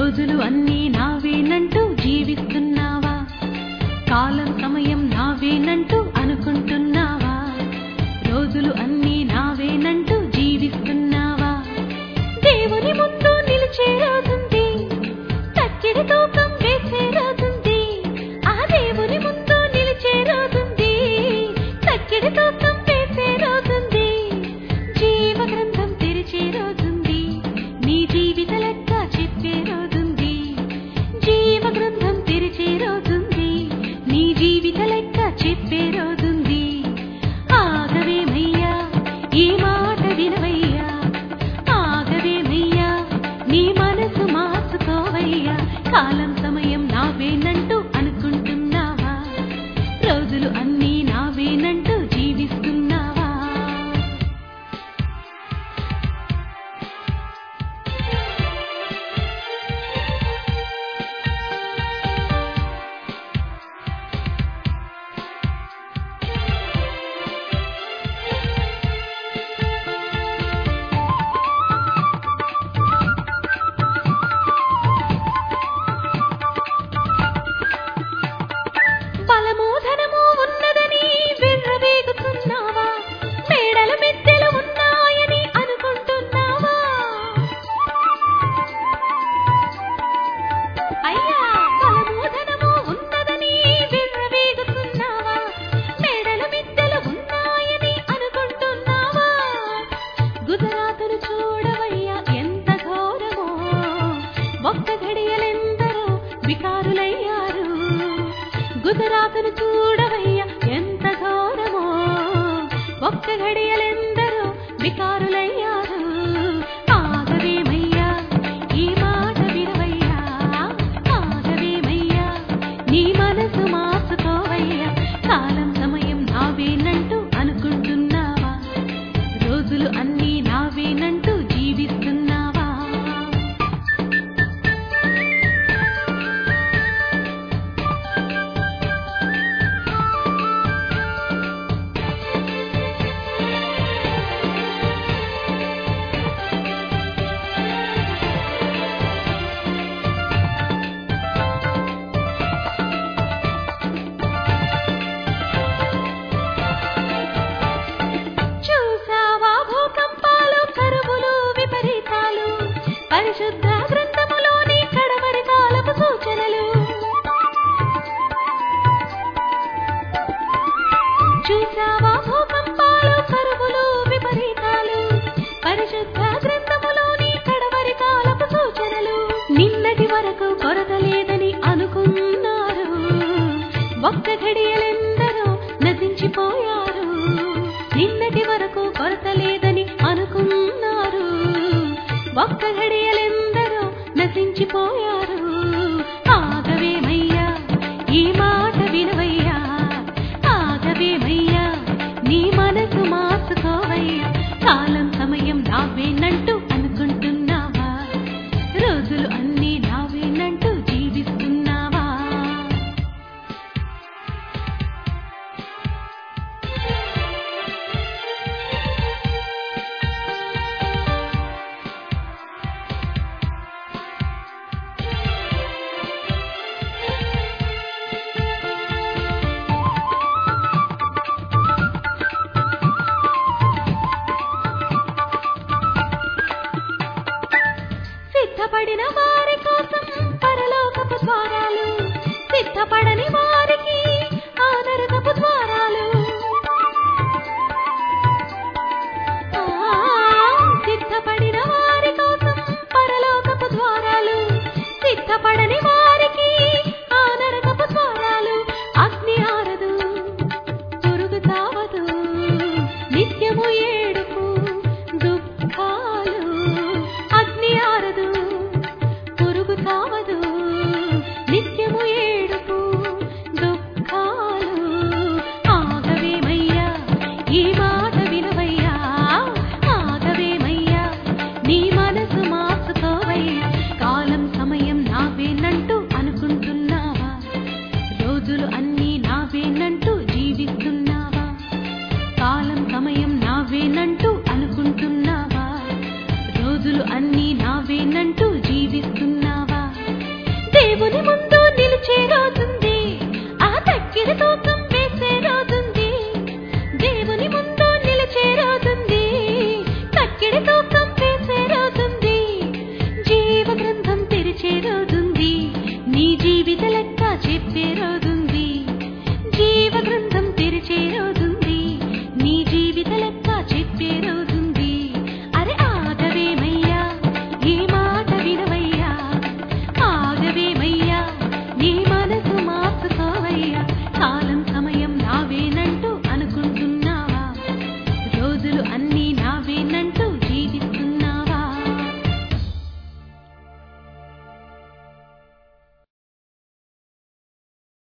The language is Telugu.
రోజులు అన్నీ నావేనంటూ జీవిస్తున్నావా కాలం సమయం నావేనంటూ అనుకుంటున్నావా రోజులు అన్నీ నావేనంటూ జీవిస్తున్నావా దేవుని ముందు నిలిచే రోజుంది తక్కిడి తూకం వేసే రోజుంది ఆ దేవుని ముందు నిలిచే రోజుంది తక్కిడి తూకం వేసే రోజుంది జీవ గ్రంథం తెరిచే రోజుంది నీ జీవిత లెక్క చెప్పే రోజుంది జీవ గ్రంథం తెరిచే రోజుంది నీ జీవిత లెక్క చెప్పే రోజుంది ఆగవేమయ్యా ఈ మాట వినవయ్యా ఆగవేమయ్యా నీ మనసు మార్చుకోవయ్యా కాలం సమయం నావేనంటూ అనుకుంటున్నావా రోజులు అన్నీ నావేనంటూ జీవిస్తున్నావా బలము ధనము ఉన్నదని విర్రవేగుతున్నావా మేడల మిద్దెలు ఉన్నాయని అనుకుంటున్నావా అయ్యా బలము ధనము ఉన్నదని విర్రవేగుతున్నావా మేడల మిద్దెలు ఉన్నాయని అనుకుంటున్నావా గుజరాతులు చూడవయ్యా ఎంత ఘోరమో ఒక్క ఘడియలెందరో వికారులయ్యారు గుజరాతును చూడవయ్యా ఎంత ఘోరమో ఒక్క ఘడియలెందరో వికారులయ్యారు ఆగవేమయ్యా ఈ మాట వినవయ్యా ఆగవేమయ్యా నీ మనసు మార్చుకోవయ్యా కాలం సమయం నావేనంటూ అనుకుంటున్నావా రోజులు అన్నీ నావేనంటూ జీవిస్తున్నావా చూసావా భూకంపాలు కరువులు విపరీతాలు పరిశుద్ధ గ్రంథములోని కడవరి కాలపు సూచనలు చూసావా భూకంపాలు కరువులు విపరీతాలు పరిశుద్ధ గ్రంథములోని కడవరి కాలపు సూచనలు నిన్నటి వరకు కొరత లేదని అనుకున్నారు ఒక్క ఘడియలెందరో నశించిపోయారు నిన్నటి వరకు కొరత లేదని అనుకున్నారు ఒక్క ఘడియలెందరో నశించిపోయారు ఆగవేమయ్యా ఈ మాట వినవయ్యా ఆగవేమయ్యా నీ మనసు మార్చుకోవయ్యా కాలం సమయం నావేనంటూ అనుకుంటున్నావా రోజులు అన్నీ నావేనంటూ జీవిస్తున్నావా సిద్ధపడిన వారి కోసం పరలోకపు ద్వారాలు సిద్ధపడని వారికి ఆ నరకపు ద్వారాలు ఆ, సిద్ధపడిన వారి కోసం పరలోకపు ద్వారాలు సిద్ధపడని వారికి ఆ నరకపు ద్వారాలు అగ్ని ఆరదు పురుగు తావదు నిత్యము ఏడుపు దుఃఖాలు అగ్ని ఆరదు పురుగు తావదు నిత్యము